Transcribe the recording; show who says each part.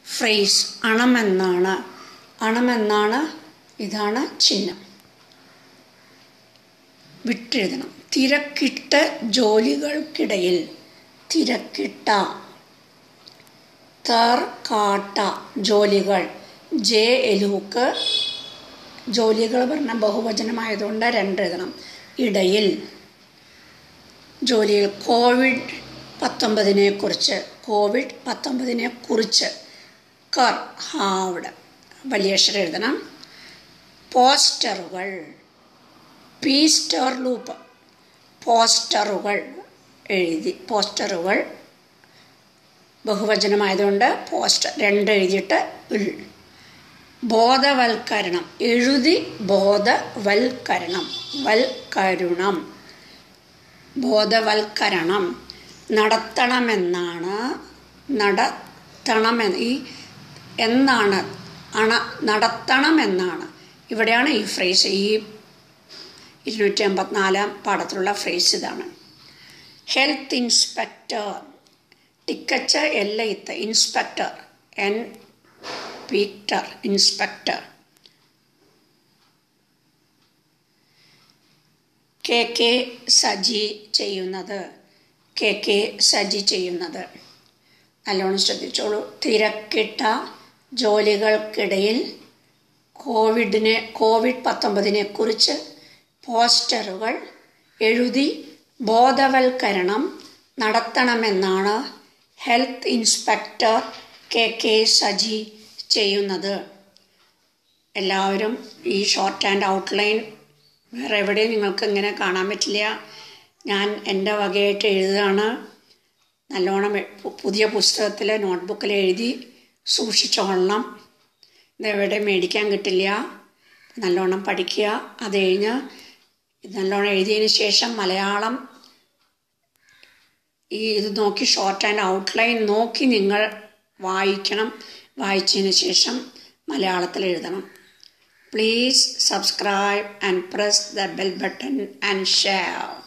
Speaker 1: phrase അണമെന്നാണ് അണമെന്നാണ് ഇതാണ് ചിഹ്നം വിട്ടെഴുതണം തിരക്കിട്ട ജോലികൾക്കിടയിൽ തിരക്കിട്ട തർ കാട്ട ജോലികൾ ജെ എലൂക്ക് ജോലികൾ പറഞ്ഞ ബഹുവചനമായതുകൊണ്ട് രണ്ട് എഴുതണം ഇടയിൽ ജോലിയിൽ കോവിഡ് പത്തൊമ്പതിനെ കുറിച്ച് കോവിഡ് പത്തൊമ്പതിനെ കുറിച്ച് കർ ഹാവിടെ വലിയ അക്ഷരം എഴുതണം പോസ്റ്ററുകൾ പീസ്റ്റർ ലൂപ്പ് പോസ്റ്ററുകൾ എഴുതി പോസ്റ്ററുകൾ ബഹുവചനമായതുകൊണ്ട് പോസ്റ്റർ രണ്ട് എഴുതിയിട്ട് ഉൾ ബോധവൽക്കരണം എഴുതി ബോധവൽക്കരണം വൽക്കരുണം ബോധവൽക്കരണം നടത്തണമെന്നാണ് നടത്തണമെന്ന് ഈ എന്നാണ് അണ നടത്തണമെന്നാണ് ഇവിടെയാണ് ഈ ഫ്രേസ് ഈ ഇരുന്നൂറ്റി അമ്പത്തിനാലാം പാഠത്തിലുള്ള ഫ്രേസ് ഇതാണ് ഹെൽത്ത് ഇൻസ്പെക്ടർ ടിക്കച്ച എല്ല ഇത്ത് inspector N Peter inspector K K Saji ചെയ്യുന്നത് കെ കെ സജി ചെയ്യുന്നത് നല്ലോണം ശ്രദ്ധിച്ചോളൂ തിരക്കിട്ട ജോലികൾക്കിടയിൽ കോവിഡിനെ കോവിഡ് പത്തൊമ്പതിനെ കുറിച്ച് പോസ്റ്ററുകൾ എഴുതി ബോധവൽക്കരണം നടത്തണമെന്നാണ് health inspector K K Saji ചെയ്യുന്നത് എല്ലാവരും ഈ ഷോർട്ട് ആൻഡ് ഔട്ട്ലൈൻ വേറെ എവിടെയും നിങ്ങൾക്ക് ഇങ്ങനെ കാണാൻ പറ്റില്ല ഞാൻ എൻ്റെ വകയായിട്ട് എഴുതുകയാണ് നല്ലോണം പുതിയ പുസ്തകത്തിൽ നോട്ട്ബുക്കിൽ എഴുതി സൂക്ഷിച്ചോളണം ഇതെവിടെ മേടിക്കാൻ കിട്ടില്ല നല്ലോണം പഠിക്കുക അത് കഴിഞ്ഞ് നല്ലോണം എഴുതിയതിന് ശേഷം മലയാളം ഈ ഇത് നോക്കി ഷോർട്ട് ആൻഡ് ഔട്ട്ലൈൻ നോക്കി നിങ്ങൾ വായിക്കണം വായിച്ചതിന് ശേഷം മലയാളത്തിൽ എഴുതണം please subscribe and press the bell button and share